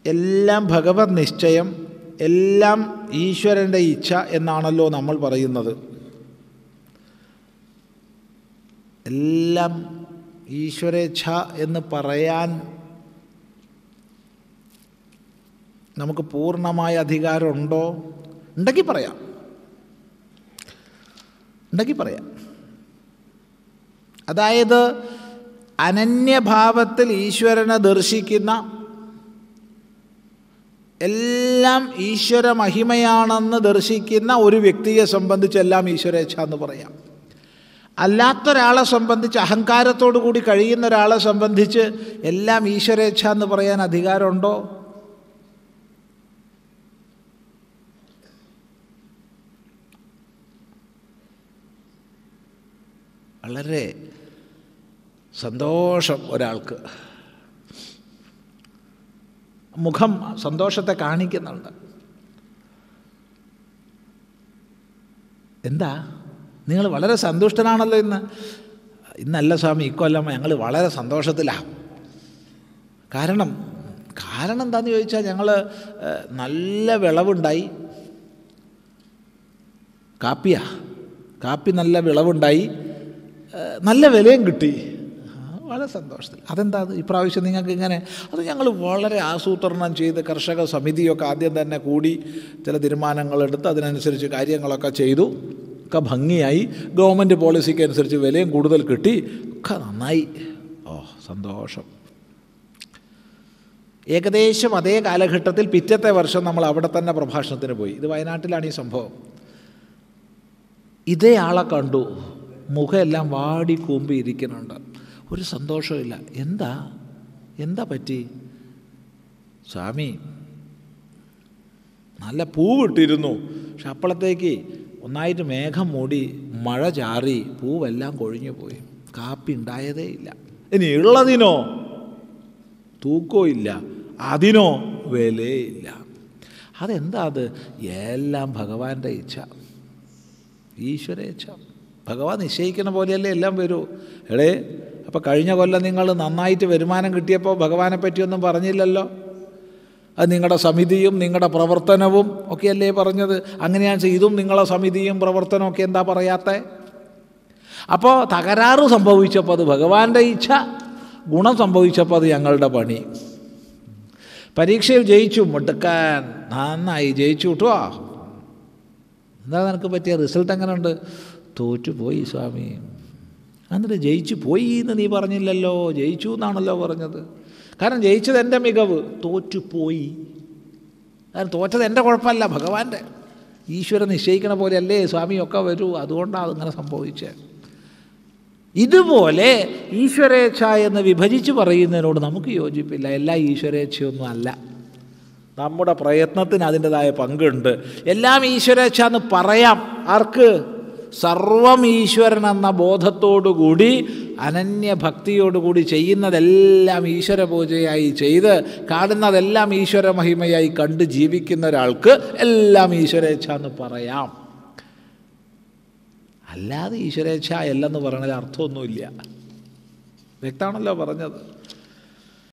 എല്ലാം ഭഗവത് നിശ്ചയം എല്ലാം ഈശ്വരൻ്റെ ഇച്ഛ എന്നാണല്ലോ നമ്മൾ പറയുന്നത് എല്ലാം ഈശ്വരേച്ഛ എന്ന് പറയാൻ നമുക്ക് പൂർണ്ണമായ അധികാരമുണ്ടോ ഉണ്ടെങ്കിൽ പറയാം ഉണ്ടെങ്കിൽ പറയാം അതായത് അനന്യഭാവത്തിൽ ഈശ്വരനെ ദർശിക്കുന്ന എല്ലാം ഈശ്വര മഹിമയാണെന്ന് ദർശിക്കുന്ന ഒരു വ്യക്തിയെ സംബന്ധിച്ച് എല്ലാം ഈശ്വരേച്ഛ എന്ന് പറയാം അല്ലാത്തൊരാളെ സംബന്ധിച്ച് അഹങ്കാരത്തോടു കൂടി കഴിയുന്ന ഒരാളെ സംബന്ധിച്ച് എല്ലാം ഈശ്വരേച്ഛ എന്ന് പറയാൻ അധികാരമുണ്ടോ വളരെ സന്തോഷം ഒരാൾക്ക് മുഖം സന്തോഷത്തെ കാണിക്കുന്നുണ്ട് എന്താ നിങ്ങൾ വളരെ സന്തുഷ്ടനാണല്ലോ ഇന്ന് ഇന്നല്ല സ്വാമി ഇക്കൊല്ലം ഞങ്ങൾ വളരെ സന്തോഷത്തിലാണ് കാരണം കാരണം എന്താണെന്ന് ചോദിച്ചാൽ ഞങ്ങൾ നല്ല വിളവുണ്ടായി കാപ്പിയാ കാപ്പി നല്ല വിളവുണ്ടായി ഏഹ് നല്ല വിലയും കിട്ടി ആ, വളരെ സന്തോഷത്തിൽ അതെന്താ അത് ഇപ്രാവശ്യം നിങ്ങൾക്ക് ഇങ്ങനെ അത് ഞങ്ങൾ വളരെ ആസൂത്രണം ചെയ്ത് കർഷക സമിതിയൊക്കെ ആദ്യം തന്നെ കൂടി ചില തീരുമാനങ്ങളെടുത്ത് അതിനനുസരിച്ച് കാര്യങ്ങളൊക്കെ ചെയ്തു ഒക്കെ ഭംഗിയായി ഗവൺമെൻറ് പോളിസിക്ക് അനുസരിച്ച് വിലയും കൂടുതൽ കിട്ടി ഒക്കെ നന്നായി ഓ സന്തോഷം ഏകദേശം അതേ കാലഘട്ടത്തിൽ പിറ്റത്തെ വർഷം നമ്മൾ അവിടെ തന്നെ പ്രഭാഷണത്തിന് പോയി ഇത് വയനാട്ടിലാണ് ഈ സംഭവം ഇതേ ആളെ കണ്ടു മുഖമെല്ലാം വാടി കൂമ്പി ഇരിക്കുന്നുണ്ട് ഒരു സന്തോഷമില്ല എന്താ എന്താ പറ്റി സ്വാമി നല്ല പൂവിട്ടിരുന്നു പക്ഷെ അപ്പോഴത്തേക്ക് ഒന്നായിട്ട് മേഘം മൂടി മഴ ചാറി പൂവെല്ലാം കൊഴിഞ്ഞു പോയി കാപ്പി ഉണ്ടായതേ ഇല്ല ഇനി ഉള്ളതിനോ തൂക്കോ ഇല്ല അതിനോ വിലയില്ല അതെന്താ അത് എല്ലാം ഭഗവാന്റെ ഇച്ഛ ഈശ്വരേച്ഛ ഭഗവാൻ നിശ്ചയിക്കുന്ന പോലെയല്ലേ എല്ലാം വരൂ എടേ അപ്പോൾ കഴിഞ്ഞ കൊല്ലം നിങ്ങൾ നന്നായിട്ട് വരുമാനം കിട്ടിയപ്പോൾ ഭഗവാനെ പറ്റിയൊന്നും പറഞ്ഞില്ലല്ലോ അത് നിങ്ങളുടെ സമിതിയും നിങ്ങളുടെ പ്രവർത്തനവും ഒക്കെയല്ലേ പറഞ്ഞത് അങ്ങനെയാണ് ഇതും നിങ്ങളെ സമിതിയും പ്രവർത്തനവും ഒക്കെ എന്താ പറയാത്തേ അപ്പോൾ തകരാറ് സംഭവിച്ചപ്പോൾ അത് ഭഗവാന്റെ ഇച്ഛ ഗുണം സംഭവിച്ചപ്പോൾ അത് ഞങ്ങളുടെ പണി പരീക്ഷയിൽ ജയിച്ചു മിടുക്കാൻ നന്നായി ജയിച്ചു കിട്ടുവാ എന്താ നിനക്ക് പറ്റിയ റിസൾട്ട് എങ്ങനെയുണ്ട് തോറ്റുപോയി സ്വാമി എന്നിട്ട് ജയിച്ചു പോയി എന്ന് നീ പറഞ്ഞില്ലല്ലോ ജയിച്ചു എന്നാണല്ലോ പറഞ്ഞത് കാരണം ജയിച്ചത് എൻ്റെ മികവ് തോറ്റുപോയി കാരണം തോറ്റത് എൻ്റെ കുഴപ്പമല്ല ഭഗവാന്റെ ഈശ്വരൻ നിശ്ചയിക്കണ പോലെയല്ലേ സ്വാമിയൊക്കെ വരൂ അതുകൊണ്ടാണ് അതിങ്ങനെ സംഭവിച്ചത് ഇതുപോലെ ഈശ്വരേച്ഛ എന്ന് വിഭജിച്ച് പറയുന്നതിനോട് നമുക്ക് യോജിപ്പില്ല എല്ലാ ഈശ്വരേച്ഛയൊന്നും അല്ല നമ്മുടെ പ്രയത്നത്തിന് അതിൻ്റെതായ പങ്കുണ്ട് എല്ലാം ഈശ്വരേച്ഛ എന്ന് പറയാം ആർക്ക് സർവം ഈശ്വരൻ എന്ന ബോധത്തോടുകൂടി അനന്യഭക്തിയോടുകൂടി ചെയ്യുന്നതെല്ലാം ഈശ്വര പൂജയായി ചെയ്ത് കാണുന്നതെല്ലാം ഈശ്വര മഹിമയായി കണ്ട് ജീവിക്കുന്ന ഒരാൾക്ക് എല്ലാം ഈശ്വരേച്ഛ എന്ന് പറയാം അല്ലാതെ ഈശ്വരേച്ഛ അല്ലെന്ന് പറയണതിൽ അർത്ഥമൊന്നുമില്ല വ്യക്തമാണല്ലോ പറഞ്ഞത്